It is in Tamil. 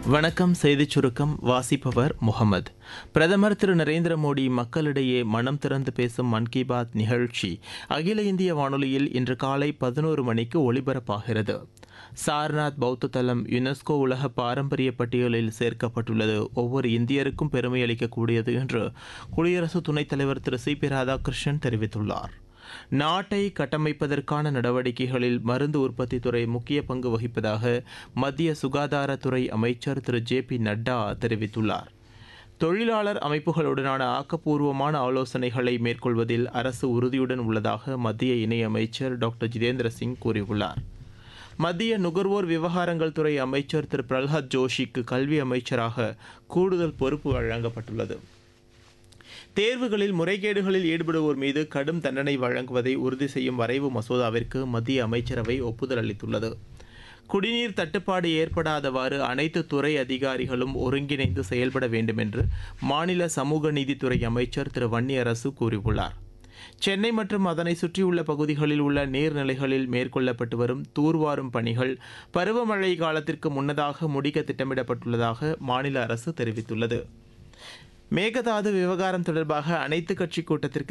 வணக்கம் செய்திச் சுருக்கம் வாசிப்பவர் முகமது பிரதமர் திரு நரேந்திர மோடி மக்களிடையே மனம் திறந்து பேசும் மன் கி பாத் நிகழ்ச்சி அகில இந்திய வானொலியில் இன்று காலை பதினோரு மணிக்கு ஒலிபரப்பாகிறது சாரநாத் பௌத்த தலம் யுனெஸ்கோ உலக பாரம்பரிய பட்டியலில் சேர்க்கப்பட்டுள்ளது ஒவ்வொரு இந்தியருக்கும் பெருமை அளிக்கக்கூடியது என்று குடியரசு துணைத் தலைவர் திரு சி பி ராதாகிருஷ்ணன் தெரிவித்துள்ளார் நாட்டை கட்டமைப்பதற்கான நடவடிக்கைகளில் மருந்து உற்பத்தி துறை முக்கிய பங்கு வகிப்பதாக மத்திய சுகாதாரத்துறை அமைச்சர் திரு ஜே பி நட்டா தெரிவித்துள்ளார் தொழிலாளர் அமைப்புகளுடனான ஆக்கப்பூர்வமான ஆலோசனைகளை மேற்கொள்வதில் அரசு உறுதியுடன் உள்ளதாக மத்திய இணையமைச்சர் டாக்டர் ஜிதேந்திர சிங் கூறியுள்ளார் மத்திய நுகர்வோர் விவகாரங்கள் துறை அமைச்சர் திரு பிரல்ஹாத் ஜோஷிக்கு கல்வி அமைச்சராக கூடுதல் பொறுப்பு வழங்கப்பட்டுள்ளது தேர்வுகளில் முறைகேடுகளில் ஈடுபடுவோர் மீது கடும் தண்டனை வழங்குவதை உறுதி செய்யும் வரைவு மசோதாவிற்கு மத்திய அமைச்சரவை ஒப்புதல் அளித்துள்ளது குடிநீர் தட்டுப்பாடு ஏற்படாதவாறு அனைத்து துறை அதிகாரிகளும் ஒருங்கிணைந்து செயல்பட வேண்டும் என்று மாநில சமூக நீதித்துறை அமைச்சர் திரு வன்னியரசு கூறியுள்ளார் சென்னை மற்றும் அதனை சுற்றியுள்ள பகுதிகளில் உள்ள நீர்நிலைகளில் மேற்கொள்ளப்பட்டு வரும் தூர்வாரும் பணிகள் பருவமழை காலத்திற்கு முன்னதாக முடிக்க திட்டமிடப்பட்டுள்ளதாக மாநில அரசு தெரிவித்துள்ளது மேகதாது விவகாரம் தொடர்பாக அனைத்துக் கட்சி கூட்டத்திற்கு